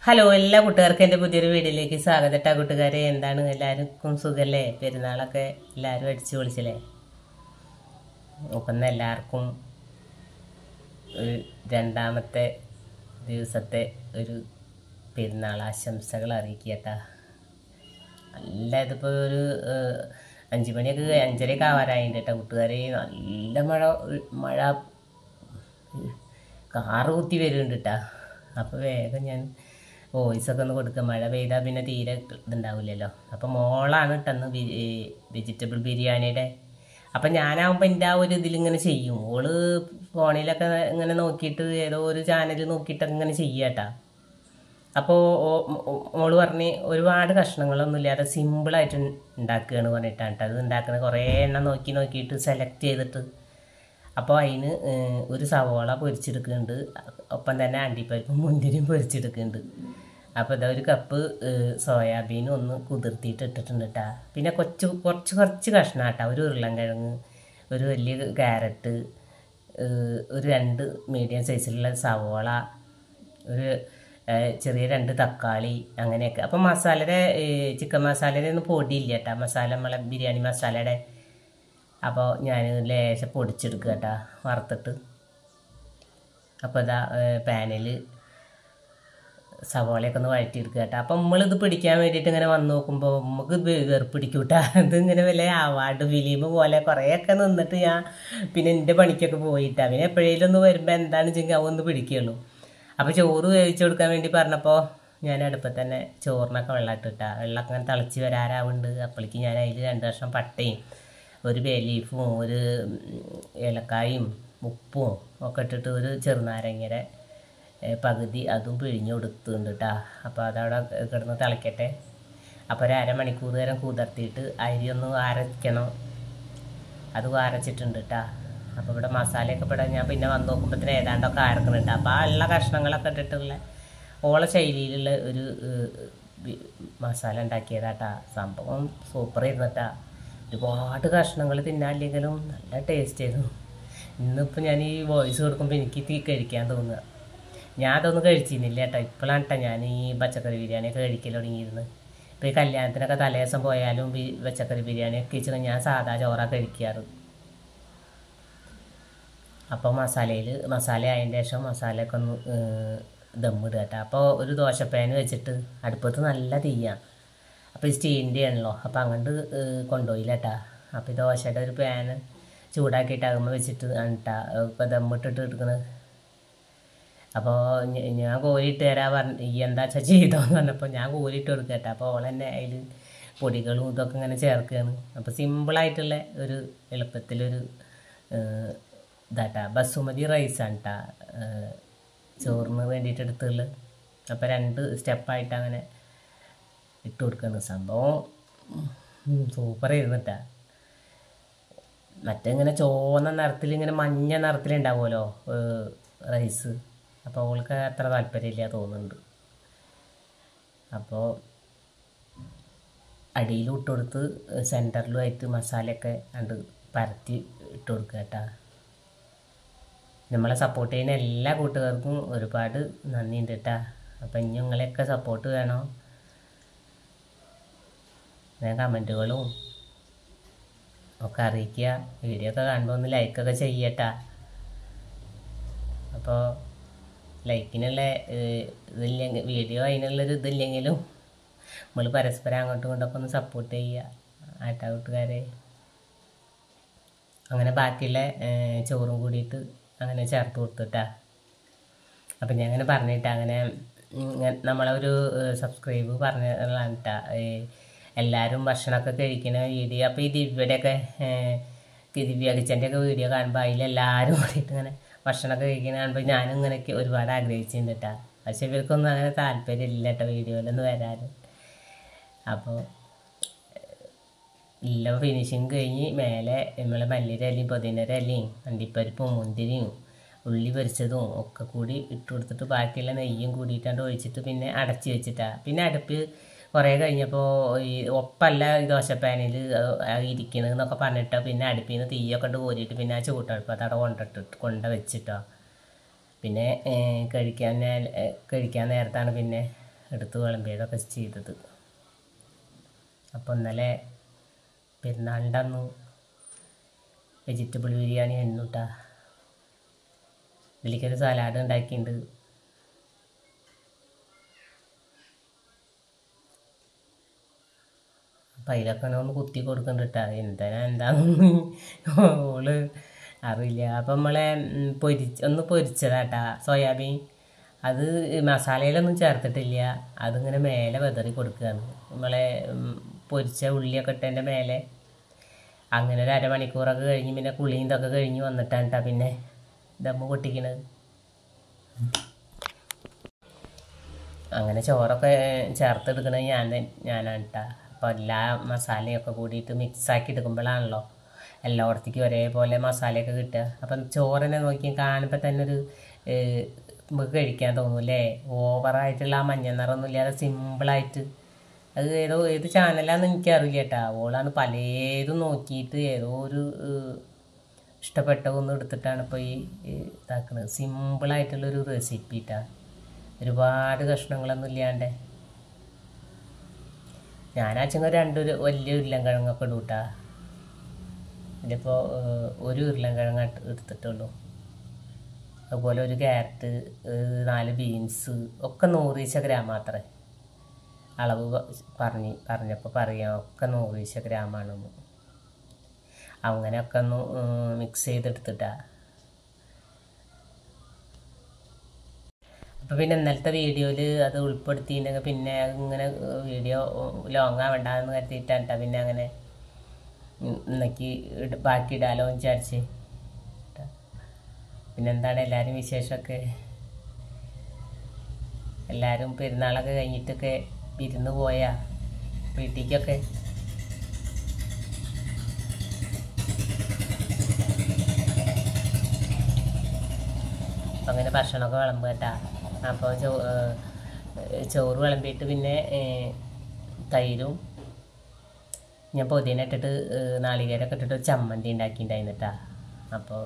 Hello എല്ലാ കൂട്ടുകാർക്കും എൻ്റെ പുതിയൊരു വീഡിയോയിലേക്ക് സ്വാഗതം ട്ടാ കൂട്ടുകാരെ എന്താണ് എല്ലാവർക്കും സുഖല്ലേ പെരുന്നാളൊക്കെ എല്ലാവരും അടിച്ചു പൊളിച്ചില്ലേ അപ്പം ഇന്ന് എല്ലാവർക്കും ഒരു രണ്ടാമത്തെ ദിവസത്തെ ഒരു പെരുന്നാൾ ആശംസകൾ അറിയിക്കട്ടാ നല്ല ഇതിപ്പോൾ ഒരു ഏഹ്, അഞ്ച് മണിയൊക്കെ അഞ്ചരയൊക്കെ ആവാറായിട്ടുണ്ട് കേട്ടോ കൂട്ടുകാരെ നല്ല മഴ മഴ കാറ് കുത്തി വരുന്നുണ്ട് കേട്ടാ അപ്പോൾ വേഗം ഞാൻ വോയിസൊക്കെ ഒന്ന് കൊടുക്കുക മഴ പെയ്താൽ പിന്നെ തീരെ ഇതുണ്ടാവില്ലല്ലോ അപ്പോൾ മോളാണ് ഇട്ടെന്ന് വെജിറ്റബിൾ ബിരിയാണിയുടെ അപ്പം ഞാനാവുമ്പോൾ എൻ്റെ ആ ഒരു ഇതിലിങ്ങനെ ചെയ്യും ഓള് ഫോണിലൊക്കെ ഇങ്ങനെ നോക്കിയിട്ട് ഏതോ ഒരു ചാനൽ നോക്കിയിട്ട് ഇങ്ങനെ ചെയ്യാട്ടാ അപ്പോൾ മോള് പറഞ്ഞ് ഒരുപാട് കഷ്ണങ്ങളൊന്നും ഇല്ലാതെ സിമ്പിളായിട്ട് ഉണ്ടാക്കുകയാണ് പറഞ്ഞിട്ടാണ് ട്ടോ. അത് ഉണ്ടാക്കുന്നത് കുറേ എണ്ണം നോക്കി നോക്കിയിട്ട് സെലക്ട് ചെയ്തിട്ട് അപ്പോൾ അതിന് ഏഹ്, ഒരു സവോള പൊരിച്ചെടുക്കുന്നുണ്ട് ഒപ്പം തന്നെ അണ്ടിപ്പരിപ്പും മുന്തിരിയും പൊരിച്ചെടുക്കുന്നുണ്ട് അപ്പോൾ ഇതാ ഒരു കപ്പ് ഏഹ്, സോയാബീനും ഒന്ന് കുതിർത്തിയിട്ട് ഇട്ടിട്ടുണ്ട് കേട്ടാ പിന്നെ കൊച്ചു കുറച്ച് കുറച്ച് കഷ്ണം കേട്ടാ ഒരു ഉരുളൻകിഴങ്ങ് ഒരു വലിയ ക്യാരറ്റ് ഏഹ്, ഒരു രണ്ട് മീഡിയം സൈസിലുള്ള സവോള ഒരു ഏഹ്, ചെറിയ രണ്ട് തക്കാളി അങ്ങനെയൊക്കെ അപ്പം മസാലയുടെ ഏഹ്, ചിക്കൻ മസാലയുടെ ഒന്നും പൊടിയില്ല കേട്ടോ മസാല നമ്മളെ ബിരിയാണി മസാലയുടെ അപ്പോൾ ഞാൻ ലേശം പൊടിച്ചെടുക്കുക കേട്ടോ വറുത്തിട്ട് അപ്പോൾ ഇതാ പാനിൽ സവോളയൊക്കെ ഒന്ന് വഴറ്റിയെടുക്കുക കേട്ടോ അപ്പം നമ്മളിത് പിടിക്കാൻ വേണ്ടിയിട്ട് ഇങ്ങനെ വന്ന് നോക്കുമ്പോൾ നമുക്ക് വെറുപ്പിടിക്കും കേട്ടോ ഇതിങ്ങനെ വല്ല അവാർഡ് ഫിലിം പോലെ കുറേയൊക്കെ നിന്നിട്ട് ഞാൻ പിന്നെ എൻ്റെ പണിക്കൊക്കെ പോയിട്ടാ പിന്നെ എപ്പോഴേലും ഒന്ന് വരുമ്പോൾ എന്താണെന്ന് വെച്ചെങ്കിൽ അവ ഒന്ന് പിടിക്കുള്ളൂ അപ്പോൾ ചോറ് വേവിച്ച് കൊടുക്കാൻ വേണ്ടി പറഞ്ഞപ്പോൾ ഞാൻ അടുപ്പത്ത് തന്നെ ചോറിനൊക്കെ വെള്ളം ഇട്ടിട്ടാ വെള്ളമൊക്കെ ഇങ്ങനെ തിളച്ച് വരാറാവുന്നുണ്ട് അപ്പോഴേക്ക് ഞാൻ അതിൽ രണ്ട് വർഷം പട്ടയും ഒരു ബേ ലീഫും ഒരു ഉം, ഏലക്കായും ഉപ്പും ഒക്കെ ഇട്ടിട്ട് ഒരു ചെറുനാരങ്ങയുടെ ഏ, പകുതി അതും പിഴിഞ്ഞ് കൊടുക്കുന്നുണ്ട് കേട്ടോ അപ്പോൾ അതവിടെ കിടന്ന് തിളയ്ക്കട്ടെ അപ്പോൾ ഒരു അരമണിക്കൂർ നേരം കുതിർത്തിയിട്ട് അരി ഒന്ന് അരയ്ക്കണം അത് അരച്ചിട്ടുണ്ട് കേട്ടോ അപ്പോൾ ഇവിടെ മസാലയൊക്കെ ഇവിടെ ഞാൻ പിന്നെ വന്ന് നോക്കുമ്പോഴത്തേന് ഏതാണ്ടൊക്കെ അരക്കുന്നുണ്ട് അപ്പോൾ ആ ഉള്ള കഷ്ണങ്ങളൊക്കെ ഇട്ടിട്ടുള്ള ഓള ശൈലിയിലുള്ള ഒരു ഏഹ്, ബി- മസാല ഉണ്ടാക്കിയതാട്ടാ സംഭവം സൂപ്പർ ഇരുന്നിട്ടാ ഒരുപാട് കഷ്ണങ്ങൾ തിന്നാനില്ലെങ്കിലും നല്ല ടേസ്റ്റ് ആയിരുന്നു ഇന്നിപ്പോൾ ഞാൻ ഈ വോയിസ് കൊടുക്കുമ്പോൾ എനിക്ക് തീ കഴിക്കാൻ തോന്നുക ഞാൻ അതൊന്നും കഴിച്ചിരുന്നില്ല കേട്ടോ ഇപ്പോഴാണ് കേട്ടോ ഞാൻ ഈ പച്ചക്കറി ബിരിയാണിയൊക്കെ കഴിക്കൽ തുടങ്ങിയിരുന്നത് ഇപ്പോൾ ഈ കല്യാണത്തിനൊക്കെ തലേദിവസം പോയാലും ഈ പച്ചക്കറി ബിരിയാണിയൊക്കെ വെച്ചാൽ ഞാൻ സാധാ ചോറാണ് കഴിക്കാറ് അപ്പോൾ മസാലയിൽ മസാല ആയതിന് ശേഷം മസാലയൊക്കെ ഒന്ന് ഏഹ്, ദമ്മിടുക കേട്ടോ അപ്പോൾ ഒരു ദോശപ്പാൻ വെച്ചിട്ട് അടുപ്പത്ത് നല്ല തീയാണ് അപ്പോൾ ഈ സ്റ്റീലിൻ്റെ ആണല്ലോ അപ്പോൾ അങ്ങോട്ട് കൊണ്ടുപോയില്ല കേട്ടാ അപ്പോൾ ഈ ദോശയുടെ ഒരു പാന് ചൂടാക്കിയിട്ട് അകമ്പ് വെച്ചിട്ട് ആണ് കേട്ടാ ഇപ്പോൾ ദമ്മിട്ടിട്ട് എടുക്കുന്നത് അപ്പോൾ ഞ- ഞാൻ കോരിയിട്ട് തരാൻ പറഞ്ഞ ഈ എന്താ വെച്ചാൽ ചെയ്തോന്ന് പറഞ്ഞപ്പോൾ ഞാൻ കോരിയിട്ട് കൊടുക്കുക കേട്ടോ അപ്പോൾ ഓളെന്നെ അതിൽ പൊടികളും ഇതൊക്കെ ഇങ്ങനെ ചേർക്കുകയാണ് അപ്പോൾ സിമ്പിളായിട്ടുള്ള ഒരു എളുപ്പത്തിലൊരു ഏഹ്, ഇതാട്ടാ ബസുമതി റൈസാണ് കേട്ടാ ചോറിന് വേണ്ടിയിട്ട് എടുത്തുള്ളത് അപ്പോൾ രണ്ട് സ്റ്റെപ്പായിട്ട് അങ്ങനെ ഇട്ട് കൊടുക്കുന്ന സംഭവം സൂപ്പർ ഇരുന്നിട്ടാ മറ്റേ ഇങ്ങനെ ചുവന്ന നിറത്തിൽ ഇങ്ങനെ മഞ്ഞ നിറത്തിലുണ്ടാവുമല്ലോ റൈസ് അപ്പോൾ അവൾക്ക് അത്ര താല്പര്യമില്ല തോന്നുന്നുണ്ട് അപ്പോൾ അടിയിലും ഇട്ട് കൊടുത്ത് സെൻറ്ററിലുമായിട്ട് മസാലയൊക്കെ കണ്ട് പരത്തി ഇട്ട് കൊടുക്കുക കേട്ടാ നമ്മളെ സപ്പോർട്ട് ചെയ്യുന്ന എല്ലാ കൂട്ടുകാർക്കും ഒരുപാട് നന്ദിയുണ്ട് കേട്ടാ അപ്പം ഇനി നിങ്ങളെയൊക്കെ സപ്പോർട്ട് വേണം ഞാൻ കമൻറ്റുകളും ഒക്കെ അറിയിക്കുക വീഡിയോ ഒക്കെ കാണുമ്പോൾ ഒന്ന് ലൈക്കൊക്കെ ചെയ്യട്ടാ അപ്പോൾ ലൈക്കിനുള്ള ഏഹ്, ഇതില്ലെങ്കിൽ വീഡിയോ അതിനുള്ളൊരു ഇതില്ലെങ്കിലും നമ്മൾ പരസ്പരം അങ്ങോട്ടും ഇങ്ങോട്ടൊക്കെ ഒന്ന് സപ്പോർട്ട് ചെയ്യുക ആട്ടാ കൂട്ടുകാരെ അങ്ങനെ ബാക്കിയുള്ള ഏഹ്, ചോറും കൂടിയിട്ട് അങ്ങനെ ചേർത്ത് കൊടുത്തിട്ടാ അപ്പം ഞാൻ അങ്ങനെ പറഞ്ഞിട്ട് അങ്ങനെ ഇങ്ങ- നമ്മളെ ഒരു സബ്സ്ക്രൈബ് പറഞ്ഞതാണ് കേട്ടാ എല്ലാവരും ഭക്ഷണമൊക്കെ കഴിക്കുന്ന വീഡിയോ അപ്പോൾ ഈ ദിവ്യയുടെയൊക്കെ ഏഹ്, ഈ ദിവ്യ കിച്ചൻ്റെയൊക്കെ വീഡിയോ കാണുമ്പോൾ അതിലെല്ലാവരും കൂടിയിട്ട് ഇങ്ങനെ ഭക്ഷണമൊക്കെ കഴിക്കുന്ന കാണുമ്പോൾ ഞാനും ഇങ്ങനെയൊക്കെ ഒരുപാട് ആഗ്രഹിച്ചിട്ടുണ്ട് കേട്ടാ പക്ഷെ ഇവർക്കൊന്നും അങ്ങനെ താല്പര്യമില്ല കേട്ടോ വീഡിയോയിലൊന്നും വരാൻ അപ്പോൾ എല്ലാം ഫിനിഷിങ് കഴിഞ്ഞ് മേലെ നമ്മളെ മല്ലിയുടെ ഇലയും പുതിനയുടെ ഇലയും അണ്ടിപ്പരിപ്പും മുന്തിരിയും ഉള്ളി പൊരിച്ചതും ഒക്കെ കൂടി ഇട്ട് കൊടുത്തിട്ട് ബാക്കിയുള്ള നെയ്യും കൂടിയിട്ടാണ്ട് ഒഴിച്ചിട്ട് പിന്നെ അടച്ച് വെച്ചിട്ടാ പിന്നെ അടുപ്പ് കുറേ കഴിഞ്ഞപ്പോൾ ഈ ഒപ്പല്ല ഈ ദോശപ്പാനിൽ ഇരിക്കണെന്നൊക്കെ പറഞ്ഞിട്ടോ പിന്നെ അടുപ്പിൽ നിന്ന് തീയൊക്കെ ഇട്ട് കോരിയിട്ട് പിന്നെ ആ ചൂട്ടടുപ്പ് അത് അവിടെ കൊണ്ടിട്ടിട്ട് കൊണ്ട വെച്ചിട്ടോ പിന്നെ ഏഹ്, കഴിക്കാൻ നേ- ഏഹ്, കഴിക്കാൻ നേരത്താണ് പിന്നെ എടുത്ത് വിളമ്പിയതൊക്കെ ചെയ്തത് അപ്പോൾ ഇന്നലെ പെരുന്നാളിൻ്റെ അന്ന് വെജിറ്റബിൾ ബിരിയാണി എണ്ണൂട്ടാ ഇതിലേക്കൊരു സലാഡ് ഉണ്ടാക്കിയിട്ടുണ്ട് അപ്പം അതിലൊക്കെ ഒന്ന് കുത്തി കൊടുക്കണ്ടിട്ടാ എന്തിനാ എന്താന്ന് ഓള് അറിയില്ല അപ്പം നമ്മളെ ഉം, പൊരിച്ച് ഒന്ന് പൊരിച്ചതാട്ടാ സോയാബീൻ അത് മസാലയിലൊന്നും ചേർത്തിട്ടില്ല അതിങ്ങനെ മേലെ വെതറി കൊടുക്കുകയാണ് നമ്മളെ ഉം, പൊരിച്ച ഉള്ളിയൊക്കെ ഇട്ടതിൻ്റെ മേലെ അങ്ങനെ ഒരു അരമണിക്കൂറൊക്കെ കഴിഞ്ഞ് പിന്നെ കുളിയും ഇതൊക്കെ കഴിഞ്ഞ് വന്നിട്ടാണ് കേട്ടോ പിന്നെ ദമ്മ് പൊട്ടിക്കണത് അങ്ങനെ ചോറൊക്കെ ചേർത്തെടുക്കണത് ഞാൻ തന്നെ- ഞാനാണ് കേട്ടോ അപ്പോൾ എല്ലാ മസാലയൊക്കെ കൂടിയിട്ട് മിക്സാക്കി എടുക്കുമ്പോഴാണല്ലോ എല്ലായിടത്തേക്കും ഒരേപോലെ മസാലയൊക്കെ കിട്ടുക അപ്പം ചോറിനെ നോക്കി കാണുമ്പോൾ തന്നെ ഒരു ഏഹ്, നമുക്ക് കഴിക്കാൻ തോന്നും അല്ലേ ഓവറായിട്ടുള്ള ആ മഞ്ഞ നിറമൊന്നും ഇല്ലാതെ സിമ്പിളായിട്ട് അത് ഏതോ ഏത് ചാനലാന്ന് എനിക്കറിയില്ല കേട്ടാ ഓളാണ് പലതും നോക്കിയിട്ട് ഏതോ ഒരു ഏഹ്, ഇഷ്ടപ്പെട്ട ഒന്ന് എടുത്തിട്ടാണ് ഇപ്പോൾ ഈ ഈ ഇതാക്കുന്നത് സിമ്പിളായിട്ടുള്ളൊരു റെസിപ്പി ഇട്ടാ ഒരുപാട് കഷ്ണങ്ങളൊന്നും ഇല്ലാണ്ട് ഞാനാച്ചങ്ങ രണ്ടൊരു വലിയ ഉരുളൻകിഴങ്ങൊക്കെ ഇടും കേട്ടാ ഇതിപ്പോൾ ഒരു ഉരുളൻകിഴങ്ങ് ഇട്ട് എടുത്തിട്ടുള്ളൂ അതുപോലെ ഒരു ക്യാരറ്റ് ഏഹ് നാല് ബീൻസ് ഒക്കെ നൂറീശ ഗ്രാം മാത്രമേ അളവ് പ- പറഞ്ഞ് പറഞ്ഞപ്പോൾ പറയാം ഒക്കെ നൂറീശ ഗ്രാമാണെന്ന് അങ്ങനെയൊക്കെ ഒന്ന് മിക്സ് ചെയ്തെടുത്തിട്ടാ അപ്പോൾ പിന്നെ ഇന്നലത്തെ വീഡിയോയിൽ അത് ഉൾപ്പെടുത്തിയിട്ടുണ്ടെങ്കിൽ പിന്നെ ഇങ്ങനെ വീഡിയോ ലോങ് ആവണ്ടെന്ന് കരുതിയിട്ടാണ് ട്ടോ പിന്നെ അങ്ങനെ ഇന്നേക്ക് ഇട- ബാക്കി ഇടാലോ എന്ന് വിചാരിച്ച് ട്ടോ. പിന്നെന്താണ് എല്ലാവരും വിശേഷമൊക്കെ എല്ലാവരും പെരുന്നാളൊക്കെ കഴിഞ്ഞിട്ടൊക്കെ വിരുന്ന് പോയാ വീട്ടിലേക്കൊക്കെ അപ്പം അങ്ങനെ ഭക്ഷണമൊക്കെ വിളമ്പുക കേട്ടാ അപ്പോൾ ചോ ഏഹ് ചോറ് വിളമ്പിയിട്ട് പിന്നെ ഏഹ് തൈരും ഞാൻ പുതിന ഇട്ടിട്ട് ഏഹ് നാളികേരമൊക്കെ ഇട്ടിട്ട് ഒരു ചമ്മന്തി ഉണ്ടാക്കിയിട്ടുണ്ടായിരുന്നു കേട്ടാ അപ്പോൾ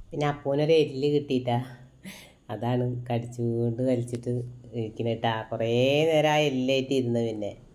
പിന്നെ അപ്പൂനൊരു എല്ല് കിട്ടിയിട്ടാ അതാണ് കടിച്ചുകൊണ്ട് വലിച്ചിട്ട് ഇരിക്കണേട്ടാ കുറേ നേരം ആ എല്ലായിട്ട് ഇരുന്ന് പിന്നെ